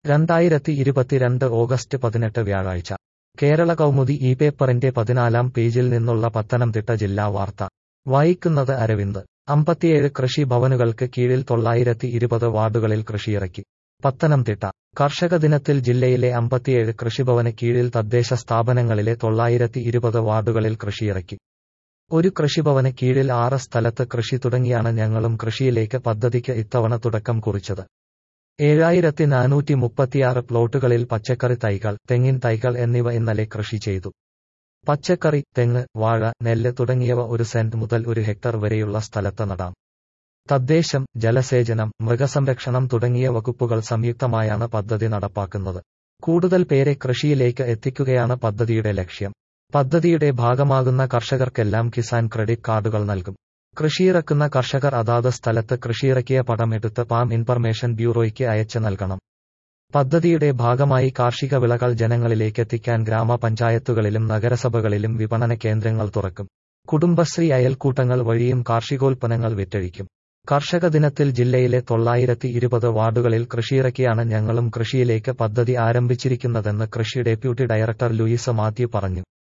രണ്ടായിരത്തി ഇരുപത്തിരണ്ട് ഓഗസ്റ്റ് പതിനെട്ട് വ്യാഴാഴ്ച കേരള കൗമുദി ഈ പേപ്പറിന്റെ പതിനാലാം പേജിൽ നിന്നുള്ള പത്തനംതിട്ട ജില്ലാ വാർത്ത വായിക്കുന്നത് അരവിന്ദ് അമ്പത്തിയേഴ് കൃഷി ഭവനുകൾക്ക് കീഴിൽ തൊള്ളായിരത്തി ഇരുപത് വാർഡുകളിൽ കൃഷിയിറക്കി പത്തനംതിട്ട കർഷക ദിനത്തിൽ ജില്ലയിലെ അമ്പത്തിയേഴ് കൃഷിഭവന് കീഴിൽ തദ്ദേശ സ്ഥാപനങ്ങളിലെ തൊള്ളായിരത്തി ഇരുപത് വാർഡുകളിൽ കൃഷിയിറക്കി ഒരു കൃഷിഭവന് കീഴിൽ ആറ് സ്ഥലത്ത് കൃഷി തുടങ്ങിയാണ് ഞങ്ങളും കൃഷിയിലേക്ക് പദ്ധതിക്ക് ഇത്തവണ തുടക്കം കുറിച്ചത് ഏഴായിരത്തി നാനൂറ്റി മുപ്പത്തിയാറ് പ്ലോട്ടുകളിൽ പച്ചക്കറി തൈകൾ തെങ്ങിൻ തൈകൾ എന്നിവ ഇന്നലെ കൃഷി ചെയ്തു പച്ചക്കറി തെങ്ങ് വാഴ നെല്ല് തുടങ്ങിയവ ഒരു സെന്റ് മുതൽ ഒരു ഹെക്ടർ വരെയുള്ള സ്ഥലത്ത് നടാം തദ്ദേശം ജലസേചനം മൃഗസംരക്ഷണം തുടങ്ങിയ വകുപ്പുകൾ സംയുക്തമായാണ് പദ്ധതി നടപ്പാക്കുന്നത് കൂടുതൽ പേരെ കൃഷിയിലേക്ക് എത്തിക്കുകയാണ് പദ്ധതിയുടെ ലക്ഷ്യം പദ്ധതിയുടെ ഭാഗമാകുന്ന കർഷകർക്കെല്ലാം കിസാൻ ക്രെഡിറ്റ് കാർഡുകൾ നൽകും കൃഷിയിറക്കുന്ന കർഷകർ അതാത് സ്ഥലത്ത് കൃഷിയിറക്കിയ പടം എടുത്ത് പാം ഇൻഫർമേഷൻ ബ്യൂറോയ്ക്ക് അയച്ച് നൽകണം പദ്ധതിയുടെ ഭാഗമായി കാർഷിക വിളകൾ ജനങ്ങളിലേക്കെത്തിക്കാൻ ഗ്രാമപഞ്ചായത്തുകളിലും നഗരസഭകളിലും വിപണന കേന്ദ്രങ്ങൾ തുറക്കും കുടുംബശ്രീ അയൽക്കൂട്ടങ്ങൾ വഴിയും കാർഷികോൽപ്പന്നങ്ങൾ വിറ്റഴിക്കും കർഷക ദിനത്തിൽ ജില്ലയിലെ തൊള്ളായിരത്തി ഇരുപത് വാർഡുകളിൽ കൃഷിയിറക്കിയാണ് ഞങ്ങളും കൃഷിയിലേക്ക് പദ്ധതി ആരംഭിച്ചിരിക്കുന്നതെന്ന് കൃഷി ഡെപ്യൂട്ടി ഡയറക്ടർ ലൂയിസ് മാത്യു പറഞ്ഞു